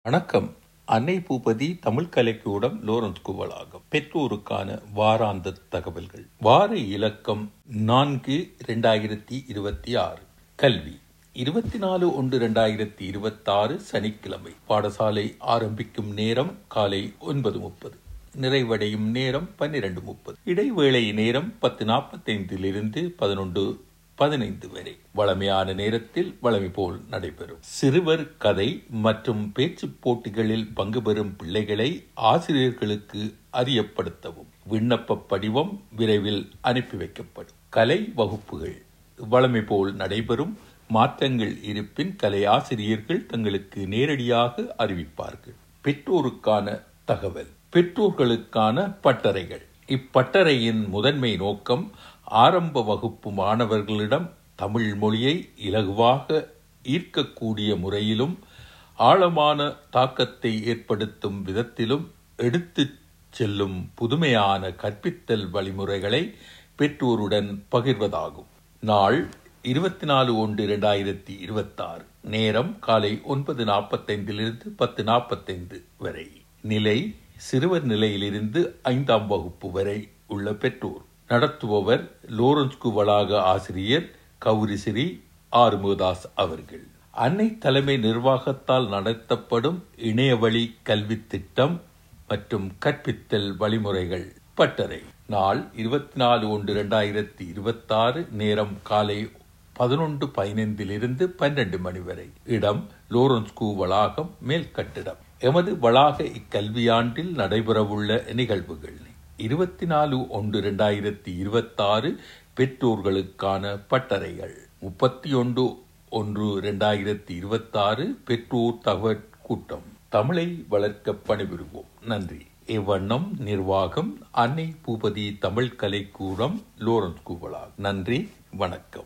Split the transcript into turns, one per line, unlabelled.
வணக்கம் அன்னை பூபதி தமிழ் கலைக்கூடம் லோரன்ஸ் குவலாகம் பெற்றோருக்கான வாராந்த தகவல்கள் வார இலக்கம் நான்கு இரண்டாயிரத்தி இருபத்தி ஆறு கல்வி இருபத்தி நாலு ஒன்று இரண்டாயிரத்தி இருபத்தாறு சனிக்கிழமை பாடசாலை ஆரம்பிக்கும் நேரம் காலை ஒன்பது முப்பது நிறைவடையும் நேரம் பன்னிரண்டு முப்பது இடைவேளை நேரம் பத்து நாற்பத்தைந்திலிருந்து பதினொன்று பதினைந்து வரை வளமையான நேரத்தில் வளமை போல் நடைபெறும் சிறுவர் கதை மற்றும் பேச்சு போட்டிகளில் பங்கு பெறும் பிள்ளைகளை ஆசிரியர்களுக்கு அறியப்படுத்தவும் விண்ணப்ப படிவம் விரைவில் அனுப்பி வைக்கப்படும் கலை வகுப்புகள் வளமை போல் நடைபெறும் மாற்றங்கள் இருப்பின் கலை ஆசிரியர்கள் தங்களுக்கு நேரடியாக அறிவிப்பார்கள் பெற்றோருக்கான தகவல் பெற்றோர்களுக்கான பட்டறைகள் இப்பட்டறையின் முதன்மை நோக்கம் ஆரம்ப வகுப்பு மாணவர்களிடம் தமிழ் மொழியை இலகுவாக ஈர்க்கக்கூடிய முறையிலும் ஆழமான தாக்கத்தை ஏற்படுத்தும் விதத்திலும் எடுத்துச் செல்லும் புதுமையான கற்பித்தல் வழிமுறைகளை பெற்றோருடன் பகிர்வதாகும் நாள் இருபத்தி நாலு ஒன்று இரண்டாயிரத்தி இருபத்தாறு நேரம் காலை ஒன்பது நாற்பத்தைந்திலிருந்து பத்து நாற்பத்தைந்து வரை நிலை சிறுவர் நிலையிலிருந்து ஐந்தாம் வகுப்பு வரை உள்ள பெற்றோர் நடத்துபவர் லோரன்ஸ்கு வளாக ஆசிரியர் கௌரிசிறி ஆறுமுகதாஸ் அவர்கள் அன்னை தலைமை நிர்வாகத்தால் நடத்தப்படும் இணையவழி கல்வி திட்டம் மற்றும் கற்பித்தல் வழிமுறைகள் பட்டறை நாள் இருபத்தி நாலு ஒன்று இரண்டாயிரத்தி இருபத்தாறு நேரம் காலை பதினொன்று பதினைந்திலிருந்து பன்னிரண்டு மணி வரை இடம் லோரன்ஸ்கு வளாகம் மேல் கட்டிடம் எமது வளாக இக்கல்வியாண்டில் நடைபெறவுள்ள நிகழ்வுகள் இருபத்தி நாலு ஒன்று இரண்டாயிரத்தி இருபத்தாறு பெற்றோர்களுக்கான பட்டறைகள் முப்பத்தி ஒன்று ஒன்று இரண்டாயிரத்தி இருபத்தாறு பெற்றோர் தகவல் கூட்டம் தமிழை வளர்க்க பணிபுரிவோம் நன்றி இவ்வண்ணம் நிர்வாகம் அன்னை பூபதி தமிழ் கலைக்கூடம் லோரன்ஸ் கூவலா நன்றி வணக்கம்